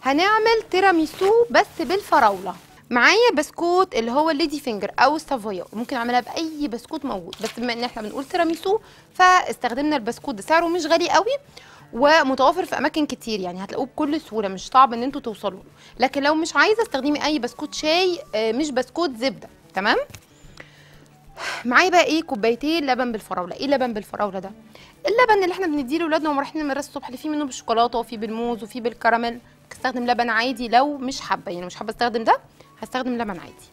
هنعمل تيراميسو بس بالفراوله معايا بسكوت اللي هو الليدي فينجر او السافويا ممكن اعملها باي بسكوت موجود بس بما ان احنا بنقول تيراميسو فاستخدمنا البسكوت ده سعره مش غالي قوي ومتوفر في اماكن كتير يعني هتلاقوه بكل سهوله مش صعب ان انتوا توصلوا له لكن لو مش عايزه استخدمي اي بسكوت شاي آه، مش بسكوت زبده تمام معايا بقى ايه كوبايتين لبن بالفراوله ايه لبن بالفراوله ده اللبن اللي احنا بنديه لاولادنا وهم رايحين المدرسه الصبح اللي فيه منه بالشوكولاته وفيه بالموز وفيه بالكراميل استخدم لبن عادي لو مش حابه يعني مش حابه استخدم ده هستخدم لبن عادي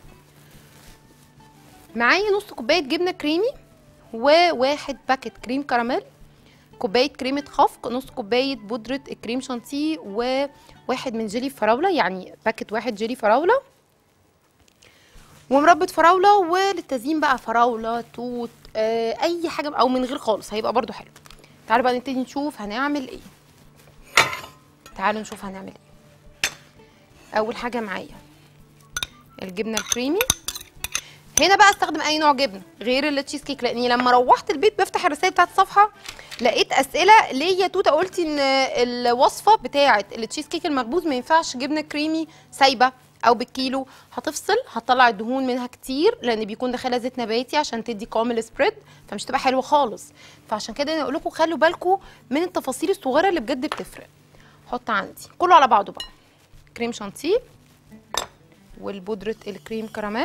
معايا نص كوبايه جبنه كريمي وواحد باكت كريم كراميل كوبايه كريمه خفق نص كوبايه بودره الكريم شانتيه وواحد من جيلي فراوله يعني باكت واحد جيلي فراوله ومربى فراوله وللتزيين بقى فراوله توت آه اي حاجه او من غير خالص هيبقى برضو حلو تعالوا بقى نبتدي نشوف هنعمل ايه تعالوا نشوف هنعمل ايه اول حاجه معايا الجبنه الكريمي هنا بقى استخدم اي نوع جبنه غير التشيز كيك لاني لما روحت البيت بفتح الرسائل بتاعت الصفحه لقيت اسئله ليه يا توته قلتي ان الوصفه بتاعه التشيز كيك المخبوز ما ينفعش جبنه كريمي سايبه او بالكيلو هتفصل هتطلع الدهون منها كتير لان بيكون داخلها زيت نباتي عشان تدي قوام السبريد فمش تبقى حلوه خالص فعشان كده انا اقول لكم خلوا بالكم من التفاصيل الصغيره اللي بجد بتفرق حط عندي كله على بعضه بقى كريم شانتيه والبودرة الكريم كراميل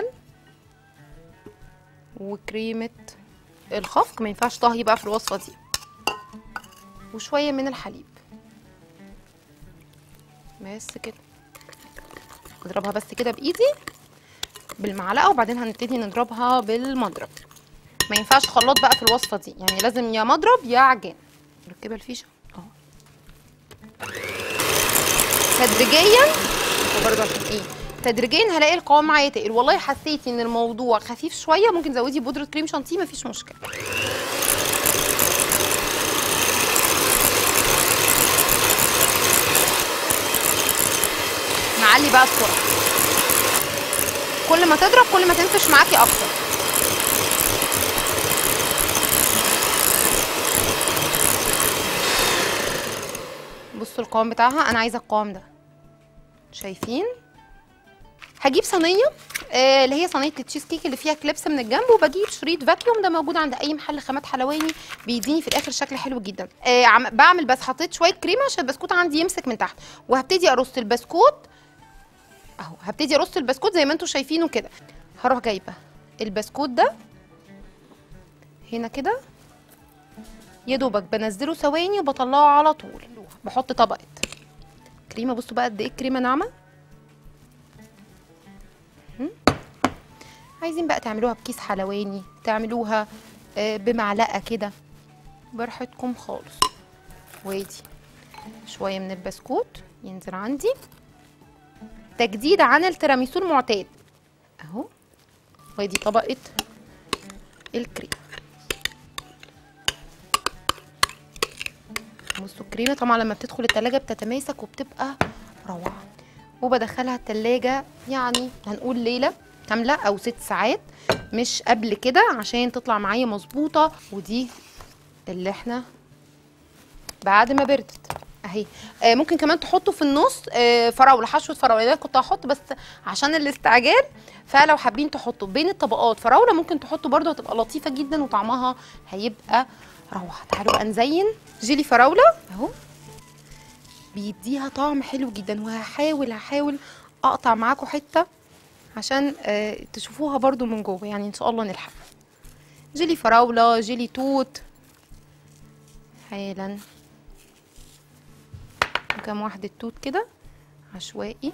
وكريمة الخفق ما ينفعش طهي بقى في الوصفة دي وشوية من الحليب بس كده نضربها بس كده بايدي بالمعلقة وبعدين هنبتدي نضربها بالمضرب ما ينفعش خلاط بقى في الوصفة دي يعني لازم يا مضرب يا عجان نركبها الفيشة اهو تدريجيا وبرضه عشان ايه تدريجيا هلاقي القوام معايا تقل والله حسيتي ان الموضوع خفيف شويه ممكن تزودي بودره كريم شانتيه مفيش مشكله نعلي بقى السرعه كل ما تضرب كل ما تنفش معاكي اكتر بصوا القوام بتاعها انا عايزه القوام ده شايفين هجيب صينيه آه، اللي هي صينيه التشيز كيك اللي فيها كليبس من الجنب وبجيب شريط فاكيوم ده موجود عند اي محل خامات حلواني بيديني في الاخر شكل حلو جدا آه، عم- بعمل بس حطيت شويه كريمه عشان البسكوت عندي يمسك من تحت وهبتدي ارص البسكوت اهو هبتدي ارص البسكوت زي ما انتم شايفينه كده هروح جايبه البسكوت ده هنا كده يا دوبك بنزله ثواني وبطلعه على طول بحط طبقه كريمه بصوا بقى قد ايه الكريمه ناعمه مم. عايزين بقى تعملوها بكيس حلواني تعملوها آه، بمعلقه كده براحتكم خالص وادي شويه من البسكوت ينزل عندي تجديد عن التيراميسو المعتاد اهو وادي طبقه الكريم بصوا الكريمه طبعا لما بتدخل التلاجة بتتماسك وبتبقى روعه وبدخلها التلاجة يعني هنقول ليله كامله او ست ساعات مش قبل كده عشان تطلع معايا مظبوطه ودي اللي احنا بعد ما بردت اهي آه ممكن كمان تحطوا في النص آه فراوله حشوه فراوله ده كنت هحط بس عشان الاستعجال فلو حابين تحطوا بين الطبقات فراوله ممكن تحطوا برده هتبقى لطيفه جدا وطعمها هيبقى روعه تعالوا بقى نزين جيلي فراوله اهو بيديها طعم حلو جدا وهحاول هحاول اقطع معاكم حته عشان آه تشوفوها برده من جوه يعني ان شاء الله نلحق جيلي فراوله جيلي توت حالا كام واحدة توت كده عشوائي